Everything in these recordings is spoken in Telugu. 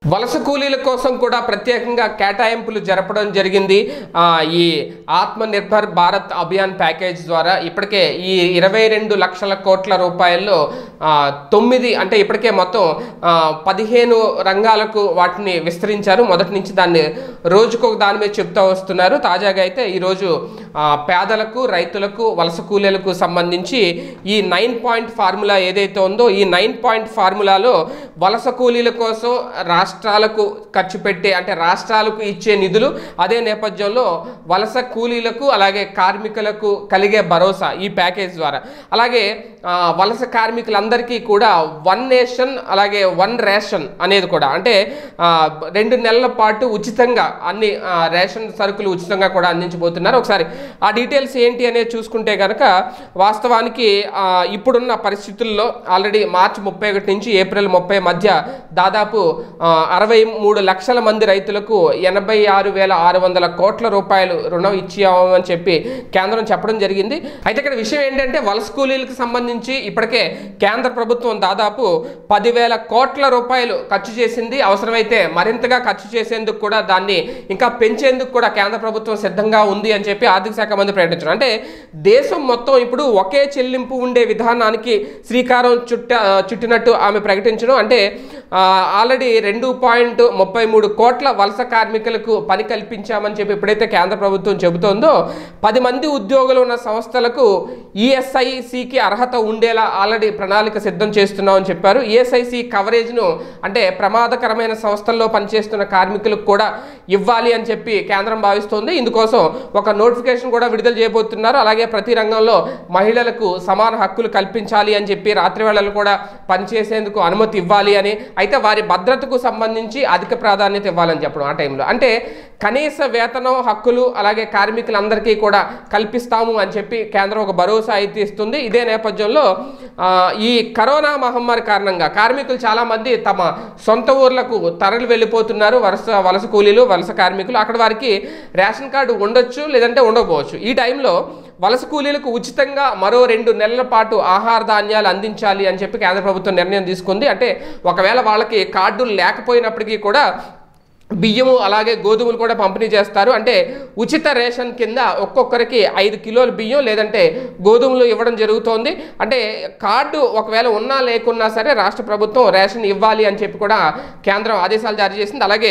వలస కూలీల కోసం కూడా ప్రత్యేకంగా కేటాయింపులు జరపడం జరిగింది ఆ, ఈ ఆత్మ నిర్భర్ భారత్ అభియాన్ ప్యాకేజ్ ద్వారా ఇప్పటికే ఈ ఇరవై రెండు లక్షల కోట్ల రూపాయల్లో ఆ, తొమ్మిది అంటే ఇప్పటికే మొత్తం ఆ, పదిహేను రంగాలకు వాటిని విస్తరించారు మొదటి నుంచి దాన్ని రోజుకొక దాని మీద చెప్తూ వస్తున్నారు తాజాగా అయితే ఈరోజు ఆ, పేదలకు రైతులకు వలస కూలీలకు సంబంధించి ఈ నైన్ పాయింట్ ఫార్ములా ఏదైతే ఉందో ఈ నైన్ పాయింట్ ఫార్ములాలో వలస కూలీల కోసం రాష్ట్రాలకు ఖర్చు పెట్టే అంటే రాష్ట్రాలకు ఇచ్చే నిధులు అదే నేపథ్యంలో వలస కూలీలకు అలాగే కార్మికులకు కలిగే భరోసా ఈ ప్యాకేజ్ ద్వారా అలాగే ఆ, వలస కార్మికులందరికీ కూడా వన్ నేషన్ అలాగే వన్ రేషన్ అనేది కూడా అంటే ఆ, రెండు నెలల పాటు ఉచితంగా అన్ని ఆ, రేషన్ సరుకులు ఉచితంగా కూడా అందించబోతున్నారు ఒకసారి ఆ డీటెయిల్స్ ఏంటి అనేది చూసుకుంటే కనుక వాస్తవానికి ఆ, ఇప్పుడున్న పరిస్థితుల్లో ఆల్రెడీ మార్చి ముప్పై ఒకటి నుంచి ఏప్రిల్ ముప్పై మధ్య దాదాపు ఆ, అరవై మూడు లక్షల మంది రైతులకు ఎనభై ఆరు వేల ఆరు వందల కోట్ల రూపాయలు రుణం ఇచ్చామని చెప్పి కేంద్రం చెప్పడం జరిగింది అయితే ఇక్కడ విషయం ఏంటంటే వలస కూలీలకు సంబంధించి ఇప్పటికే కేంద్ర ప్రభుత్వం దాదాపు పదివేల కోట్ల రూపాయలు ఖర్చు చేసింది అవసరమైతే మరింతగా ఖర్చు చేసేందుకు కూడా దాన్ని ఇంకా పెంచేందుకు కూడా కేంద్ర ప్రభుత్వం సిద్ధంగా ఉంది అని చెప్పి ఆర్థిక శాఖ మంత్రి ప్రకటించారు అంటే దేశం మొత్తం ఇప్పుడు ఒకే చెల్లింపు ఉండే విధానానికి శ్రీకారం చుట్ట చుట్టినట్టు ఆమె ప్రకటించడం అంటే ఆ, ఆల్రెడీ రెండు పాయింట్ ముప్పై మూడు కోట్ల వలస కార్మికులకు పని కల్పించామని చెప్పి ఎప్పుడైతే కేంద్ర ప్రభుత్వం చెబుతోందో పది మంది ఉద్యోగులు ఉన్న సంస్థలకు ఈఎస్ఐసికి అర్హత ఉండేలా ఆల్రెడీ ప్రణాళిక సిద్ధం చేస్తున్నామని చెప్పారు ఈఎస్ఐసి కవరేజ్ను అంటే ప్రమాదకరమైన సంస్థల్లో పనిచేస్తున్న కార్మికులకు కూడా ఇవ్వాలి అని చెప్పి కేంద్రం భావిస్తోంది ఇందుకోసం ఒక నోటిఫికేషన్ కూడా విడుదల చేయబోతున్నారు అలాగే ప్రతి రంగంలో మహిళలకు సమాన హక్కులు కల్పించాలి అని చెప్పి రాత్రి వేళలు కూడా పనిచేసేందుకు అనుమతి ఇవ్వాలి అని అయితే వారి భద్రతకు సంబంధించి అధిక ప్రాధాన్యత ఇవ్వాలని చెప్పడం ఆ టైంలో అంటే కనీస వేతనం హక్కులు అలాగే కార్మికులందరికీ కూడా కల్పిస్తాము అని చెప్పి కేంద్రం ఒక భరోసా అయితే ఇస్తుంది ఇదే నేపథ్యంలో ఆ, ఈ కరోనా మహమ్మారి కారణంగా కార్మికులు చాలామంది తమ సొంత ఊర్లకు తరలి వెళ్ళిపోతున్నారు వలస వలస కూలీలు వలస కార్మికులు అక్కడ వారికి రేషన్ కార్డు ఉండొచ్చు లేదంటే ఉండకపోవచ్చు ఈ టైంలో వలస కూలీలకు ఉచితంగా మరో రెండు నెలల పాటు ఆహార ధాన్యాలు అందించాలి అని చెప్పి కేంద్ర ప్రభుత్వం నిర్ణయం తీసుకుంది అంటే ఒకవేళ వాళ్ళకి కార్డులు లేకపోయినప్పటికీ కూడా బియ్యము అలాగే గోధుమలు కూడా పంపిణీ చేస్తారు అంటే ఉచిత రేషన్ కింద ఒక్కొక్కరికి ఐదు కిలోల బియ్యం లేదంటే గోధుమలు ఇవ్వడం జరుగుతోంది అంటే కార్డు ఒకవేళ ఉన్నా లేకున్నా సరే రాష్ట్ర ప్రభుత్వం రేషన్ ఇవ్వాలి అని చెప్పి కూడా కేంద్రం ఆదేశాలు జారీ చేసింది అలాగే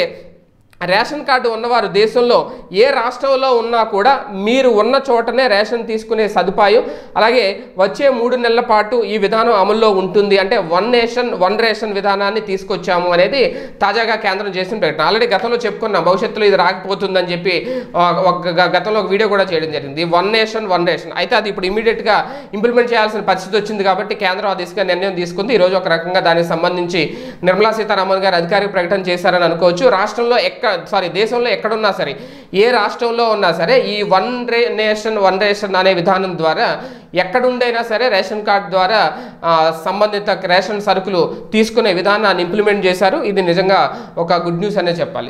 రేషన్ కార్డు ఉన్నవారు దేశంలో ఏ రాష్ట్రంలో ఉన్నా కూడా మీరు ఉన్న చోటనే రేషన్ తీసుకునే సదుపాయం అలాగే వచ్చే మూడు నెలల పాటు ఈ విధానం అమల్లో ఉంటుంది అంటే వన్ నేషన్ వన్ రేషన్ విధానాన్ని తీసుకొచ్చాము అనేది తాజాగా కేంద్రం చేసిన ప్రకటన ఆల్రెడీ గతంలో చెప్పుకున్నాం భవిష్యత్తులో ఇది రాకపోతుందని చెప్పి ఆ, ఒక గ- గతంలో ఒక వీడియో కూడా చేయడం జరిగింది వన్ నేషన్ వన్ రేషన్ అయితే అది ఇప్పుడు ఇమీడియట్గా ఇంప్లిమెంట్ చేయాల్సిన పరిస్థితి వచ్చింది కాబట్టి కేంద్రం ఆ దిశగా నిర్ణయం తీసుకుంది ఈరోజు ఒక రకంగా దానికి సంబంధించి నిర్మలా సీతారామన్ గారు అధికారిక ప్రకటన చేశారని అనుకోవచ్చు రాష్ట్రంలో ఎక్కడ సారీ దేశంలో ఎక్కడున్నా సరే ఏ రాష్ట్రంలో ఉన్నా సరే ఈ వన్ రే నేషన్ వన్ రేషన్ అనే విధానం ద్వారా ఎక్కడుండైనా సరే రేషన్ కార్డు ద్వారా ఆ, సంబంధిత రేషన్ సరుకులు తీసుకునే విధానాన్ని ఇంప్లిమెంట్ చేశారు ఇది నిజంగా ఒక గుడ్ న్యూస్ అనే చెప్పాలి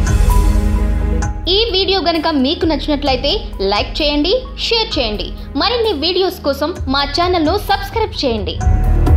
ఈ వీడియో గనుక మీకు నచ్చినట్లయితే లైక్ చేయండి షేర్ చేయండి మరిన్ని వీడియోస్ కోసం మా ఛానల్ను సబ్స్క్రైబ్ చేయండి